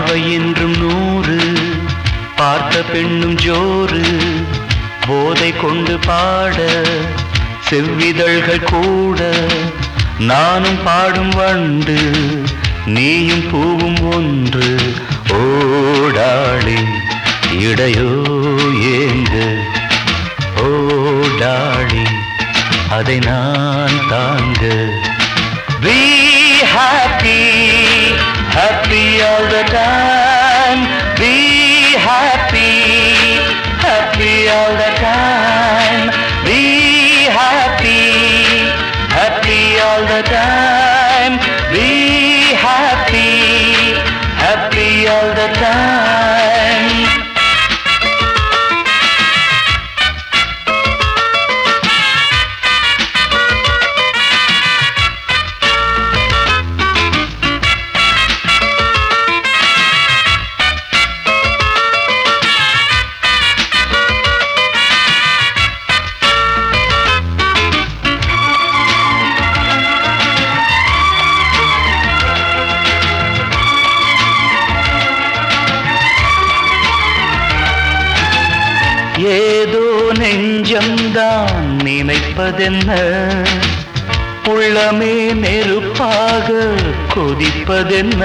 பார்வை என்றும் நூறு பார்த்த பெண்ணும் ஜோறு போதை கொண்டு பாட செவ்விதழ்கள் கூட நானும் பாடும் வண்டு நீயும் பூவும் ஒன்று ஓடாளி இடையோ ஏங்கு ஓடாளி அதை நான் தாங்க Be happy, happy all the time. Be happy, happy all the time. Be happy, happy all the time. Be happy, happy all the time. ஏதோ நெஞ்சம்தான் நினைப்பதென்ன உள்ளமே நெருப்பாக கொதிப்பதென்ன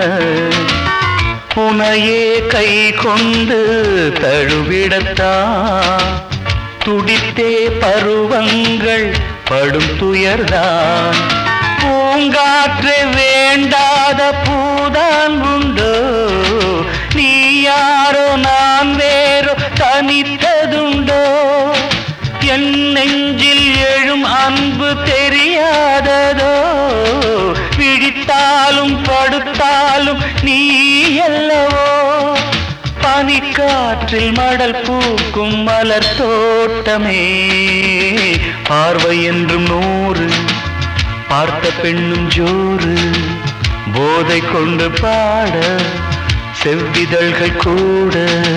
உனையே கை கொண்டு தழுவிடத்தான் துடித்தே பருவங்கள் படும் துயர்தான் பூங்காற்று வேண்டாத பூதான் உண்டோ நீ யாரோ நான் வேறோ தனித்ததுண்டோ என் நெஞ்சில் எழும் அன்பு தெரியாததோ பிடித்தாலும் படுத்தாலும் நீ அல்லவோ பனிக்காற்றில் மடல் பூக்கும் மலர் தோட்டமே பார்வை என்றும் நூறு பார்த்த பெண்ணும் ஜோறு போதை கொண்டு பாட செவ்விதழ்கள் கூட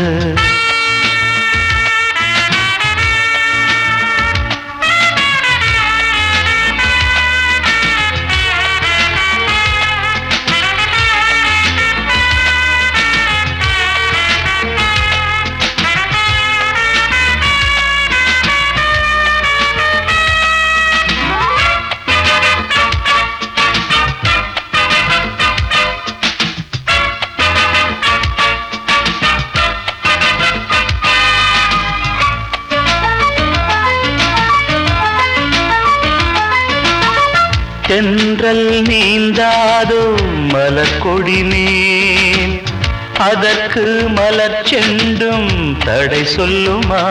தென்றல் நீந்தாதோ மலர்கொடி மேல் அதற்கு மலர் செண்டும் தடை சொல்லுமா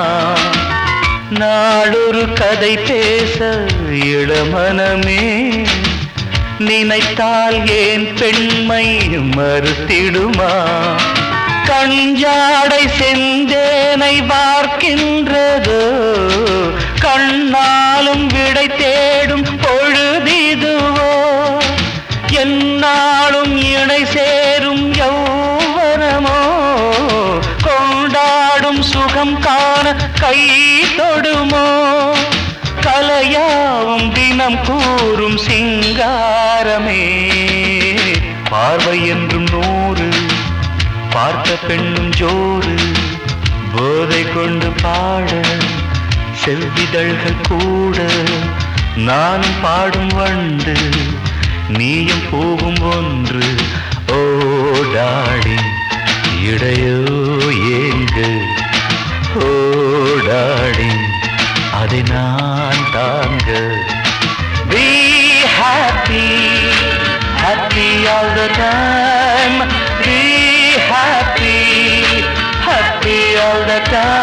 நாளொரு கதை பேச இளமனமே நினைத்தால் ஏன் பெண்மை மறுத்திடுமா கஞ்சாடை செந்தேனை பார்க்கின்றதோ கண்ணாலும் விடை தேடும் பொழுதிதுவோ என்னாலும் இணை சேரும் யௌவனமோ கொண்டாடும் சுகம் காண கை தொடுமோ கலையாவும் தினம் கூறும் சிங்காரமே பார்வை என்றும் நூறு பார்த்த பெண்ணும் ஜோறு போதை கொண்டு பாட செவ்விதழ்கள் கூட நானும் பாடும் வண்டு நீயும் போகும் ஒன்று ஓடாடி இடையோ ஏங்கு ஓடாடி அதை நான் தாங்க Be happy, happy all the time. Be happy, happy all the time.